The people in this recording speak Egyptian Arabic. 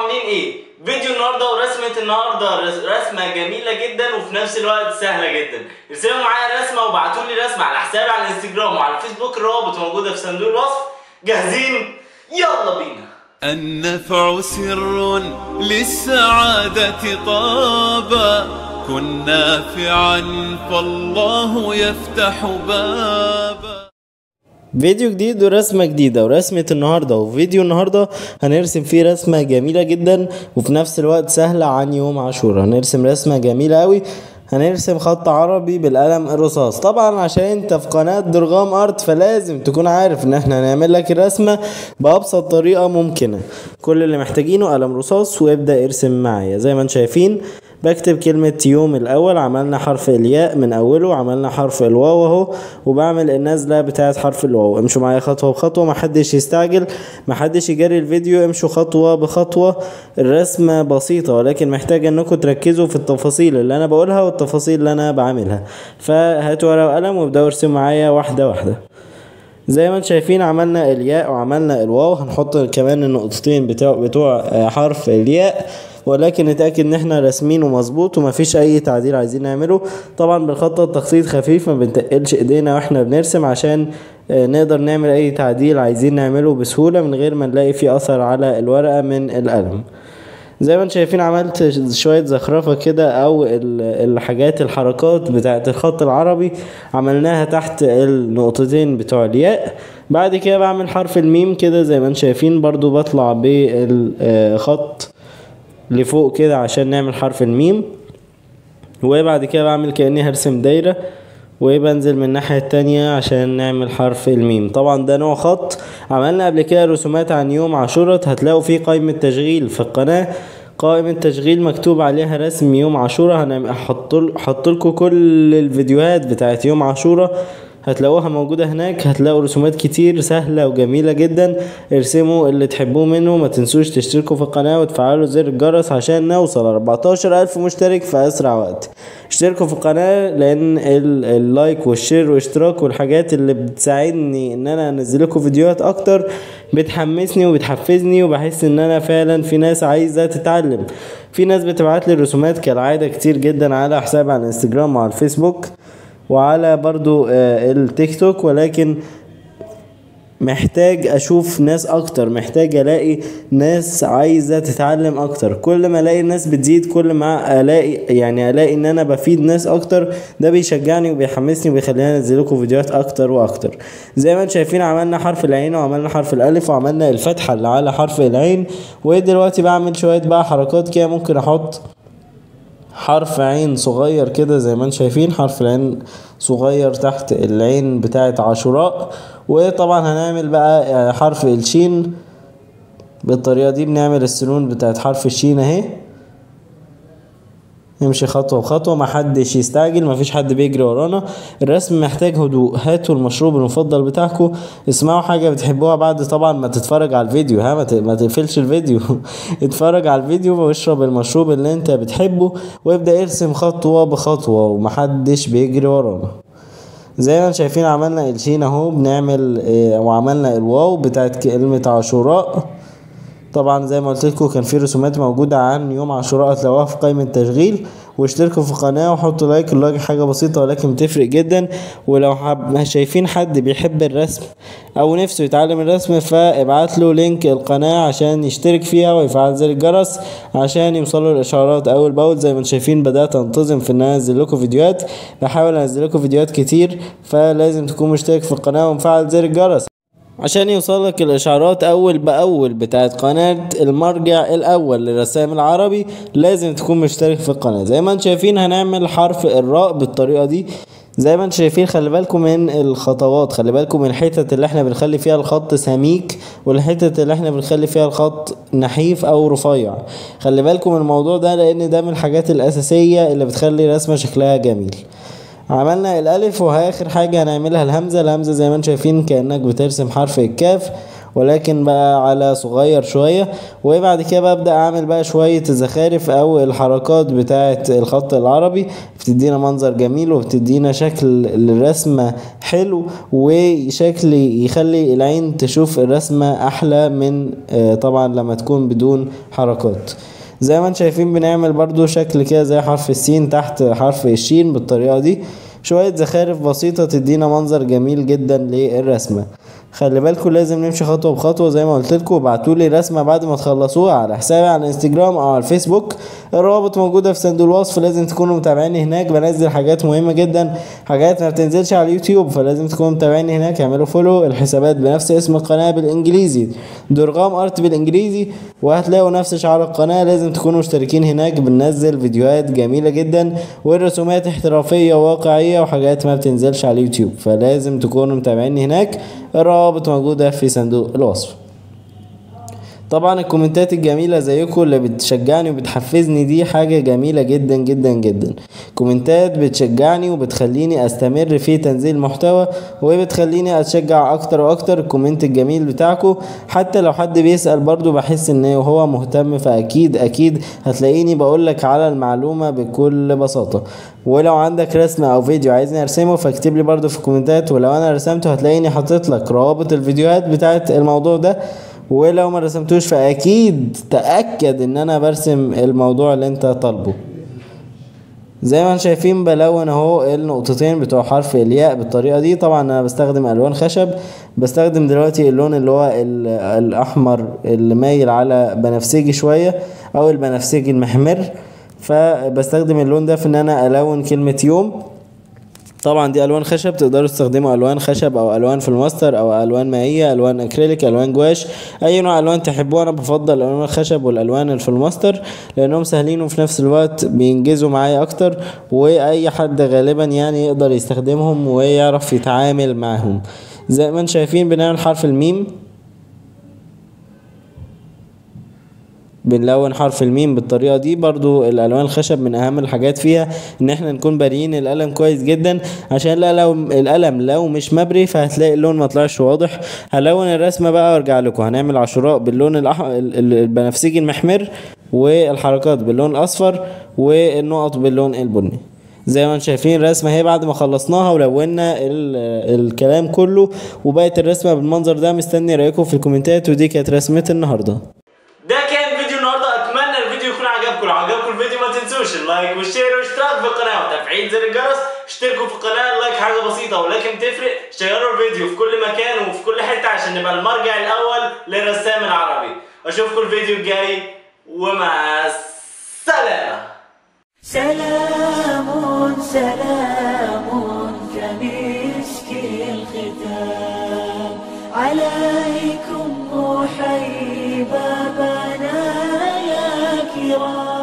عاملين ايه فيديو النهارده ورسمه النهارده رس- رسمه جميله جدا وفي نفس الوقت سهله جدا ارسموا معايا رسمه وابعتوا لي رسمه على حسابي على الانستجرام وعلى الفيسبوك الروابط موجوده في صندوق الوصف جاهزين يلا بينا النفع سر للسعادة طابا كن نافعا فالله يفتح بابا فيديو جديد ورسمة جديدة ورسمة النهاردة وفيديو النهاردة هنرسم فيه رسمة جميلة جدا وفي نفس الوقت سهلة عن يوم عاشوراء هنرسم رسمة جميلة أوي هنرسم خط عربي بالقلم الرصاص طبعا عشان انت في قناة درغام ارت فلازم تكون عارف ان احنا هنعمل لك الرسمة بأبسط طريقة ممكنة كل اللي محتاجينه قلم رصاص وابدأ ارسم معايا زي ما انتم شايفين بكتب كلمة يوم الأول عملنا حرف الياء من أوله عملنا حرف الواو أهو وبعمل النازلة بتاعة حرف الواو امشوا معايا خطوة بخطوة محدش يستعجل محدش يجري الفيديو امشوا خطوة بخطوة الرسمة بسيطة ولكن محتاجة انكم تركزوا في التفاصيل اللي أنا بقولها والتفاصيل اللي أنا بعملها فهاتوا ورقة وقلم وابدأوا ارسموا معايا واحدة واحدة زي ما انتم شايفين عملنا الياء وعملنا الواو هنحط كمان النقطتين بتوع بتوع آه، حرف الياء ولكن نتأكد ان احنا راسمينه مظبوط ومفيش اي تعديل عايزين نعمله طبعا بنخطط تخطيط خفيف ما بنتقلش ايدينا واحنا بنرسم عشان آه، نقدر نعمل اي تعديل عايزين نعمله بسهولة من غير ما نلاقي فيه اثر على الورقة من القلم زي ما انتم شايفين عملت شوية زخرفة كده او ال- الحاجات الحركات بتاعت الخط العربي عملناها تحت النقطتين بتوع الياء بعد كده بعمل حرف الميم كده زي ما انتم شايفين برضو بطلع بالخط لفوق كده عشان نعمل حرف الميم وبعد كده بعمل كأني هرسم دايرة وبنزل من الناحية التانية عشان نعمل حرف الميم طبعا ده نوع خط عملنا قبل كده رسومات عن يوم عاشوراء هتلاقوا فيه قائمة تشغيل في القناة قائمة تشغيل مكتوب عليها رسم يوم عاشوراء هنحط هحط لكم كل الفيديوهات بتاعت يوم عاشوراء هتلاقوها موجودة هناك هتلاقوا رسومات كتير سهلة وجميلة جدا ارسموا اللي تحبوه منه ما تنسوش تشتركوا في القناة وتفعلوا زر الجرس عشان نوصل 14 ألف مشترك في أسرع وقت اشتركوا في القناة لأن ال- اللايك والشير والاشتراك والحاجات اللي بتساعدني إن أنا أنزل لكم فيديوهات أكتر بتحمسني وبتحفزني وبحس إن أنا فعلا في ناس عايزة تتعلم في ناس بتبعت لي الرسومات كالعادة كتير جدا على حسابي على الانستجرام وعلى الفيسبوك وعلى برضو آه، التيك توك ولكن محتاج اشوف ناس اكتر محتاج الاقي ناس عايزة تتعلم اكتر كل ما الاقي الناس بتزيد كل ما الاقي يعني الاقي ان انا بفيد ناس اكتر ده بيشجعني وبيحمسني وبيخليني انزل لكم فيديوهات اكتر واكتر زي ما انتم شايفين عملنا حرف العين وعملنا حرف الالف وعملنا الفتحة اللي على حرف العين ودلوقتي بعمل شوية بقى حركات كده ممكن احط حرف عين صغير كده زي ما انتم شايفين حرف العين صغير تحت العين بتاعت عاشوراء وطبعا هنعمل بقى آه، حرف الشين بالطريقة دي بنعمل السنون بتاعت حرف الشين اهي نمشي خطوة بخطوة محدش يستعجل مفيش حد بيجري ورانا الرسم محتاج هدوء هاتوا المشروب المفضل بتاعكم اسمعوا حاجة بتحبوها بعد طبعا ما تتفرج على الفيديو ها ما ت- ما تقفلش الفيديو اتفرج على الفيديو واشرب المشروب اللي انت بتحبه وابدأ ارسم خطوة بخطوة ومحدش بيجري ورانا زي ما انتم شايفين عملنا الشين اهو بنعمل اه، وعملنا الواو بتاعت كلمة عاشوراء طبعا زي ما قلت لكم كان في رسومات موجودة عن يوم عاشوراء هتلاقوها في قائمة تشغيل واشتركوا في القناة وحطوا لايك اللايك حاجة بسيطة ولكن بتفرق جدا ولو حب شايفين حد بيحب الرسم او نفسه يتعلم الرسم فابعت له لينك القناة عشان يشترك فيها ويفعل زر الجرس عشان يوصلوا الاشعارات اول باول زي ما انتم شايفين بدأت انتظم في ان انا انزل لكم فيديوهات بحاول انزل لكم فيديوهات كتير فلازم تكون مشترك في القناة ومفعل زر الجرس عشان يوصلك الاشعارات اول باول بتاعت قناة المرجع الاول للرسام العربي لازم تكون مشترك في القناة زي ما انتم شايفين هنعمل حرف الراء بالطريقة دي زي ما انتم شايفين خلي بالكم من الخطوات خلي بالكم من الحتت اللي احنا بنخلي فيها الخط سميك والحتت اللي احنا بنخلي فيها الخط نحيف او رفيع خلي بالكم من الموضوع ده لان ده من الحاجات الاساسية اللي بتخلي رسمة شكلها جميل عملنا الالف واخر حاجه هنعملها الهمزه الهمزه زي ما انتم شايفين كانك بترسم حرف الكاف ولكن بقى على صغير شوية وبعد كده ببدأ اعمل بقى شوية الزخارف او الحركات بتاعة الخط العربي بتدينا منظر جميل وبتدينا شكل للرسمة حلو وشكل يخلي العين تشوف الرسمة احلى من آه، طبعا لما تكون بدون حركات زي ما انتم شايفين بنعمل برضو شكل كده زي حرف السين تحت حرف الشين بالطريقة دي شوية زخارف بسيطة تدينا منظر جميل جدا للرسمة خلي بالكم لازم نمشي خطوة بخطوة زي ما قلت لكم ابعتوا لي رسمة بعد ما تخلصوها على حسابي على الانستجرام او على الفيسبوك الروابط موجودة في صندوق الوصف لازم تكونوا متابعيني هناك بنزل حاجات مهمة جدا حاجات ما بتنزلش على اليوتيوب فلازم تكونوا متابعيني هناك اعملوا فولو الحسابات بنفس اسم القناة بالانجليزي درغام ارت بالانجليزي وهتلاقوا نفس شعار القناة لازم تكونوا مشتركين هناك بننزل فيديوهات جميلة جدا والرسومات احترافية وواقعية وحاجات ما بتنزلش على اليوتيوب فلازم تكونوا متابعيني هناك الروابط موجودة في صندوق الوصف طبعا الكومنتات الجميلة زيكم اللي بتشجعني وبتحفزني دي حاجة جميلة جدا جدا جدا كومنتات بتشجعني وبتخليني استمر في تنزيل محتوى وبتخليني اتشجع اكتر واكتر الكومنت الجميل بتاعكم حتى لو حد بيسأل برضو بحس ان هو مهتم فاكيد اكيد هتلاقيني بقولك على المعلومة بكل بساطة ولو عندك رسمة او فيديو عايزني ارسمه فاكتب لي برضو في الكومنتات ولو انا رسمته هتلاقيني حاطط لك روابط الفيديوهات بتاعت الموضوع ده ولو ما رسمتوش فاكيد تاكد ان انا برسم الموضوع اللي انت طالبه زي ما انتم شايفين بلون اهو النقطتين بتوع حرف الياء بالطريقه دي طبعا انا بستخدم الوان خشب بستخدم دلوقتي اللون اللي هو ال- الاحمر اللي مايل على بنفسجي شويه او البنفسجي المحمر فبستخدم اللون ده في ان انا الون كلمه يوم طبعا دي الوان خشب تقدروا تستخدموا الوان خشب او الوان في الماستر او الوان مائيه الوان اكريليك الوان جواش اي نوع الوان تحبوه انا بفضل الوان الخشب والالوان اللي في الماستر لانهم سهلين وفي نفس الوقت بينجزوا معايا اكتر واي حد غالبا يعني يقدر يستخدمهم ويعرف يتعامل معهم زي ما انتم شايفين بنعمل حرف الميم بنلون حرف الميم بالطريقه دي برضو الالوان الخشب من اهم الحاجات فيها ان احنا نكون باريين القلم كويس جدا عشان لا لو القلم لو مش مبري فهتلاقي اللون ما طلعش واضح هلون الرسمه بقى وارجع لكم هنعمل عشراء باللون الأح... ال- ال- البنفسجي المحمر والحركات باللون الاصفر والنقط باللون البني زي ما انتم شايفين الرسمه اهي بعد ما خلصناها ولونا ال- الكلام كله وبقت الرسمه بالمنظر ده مستني رايكم في الكومنتات ودي كانت رسمه النهارده ده كان فيديو النهارده اتمنى الفيديو يكون عجبكم لو عجبكم الفيديو ما تنسوش اللايك والشير والاشتراك في القناه وتفعيل زر الجرس اشتركوا في القناه اللايك حاجه بسيطه ولكن تفرق شيروا الفيديو في كل مكان وفي كل حته عشان نبقى المرجع الاول للرسام العربي اشوفكم الفيديو الجاي ومع السلامه سلام سلام كمسك الختام عليكم محيي بابنا يا كرام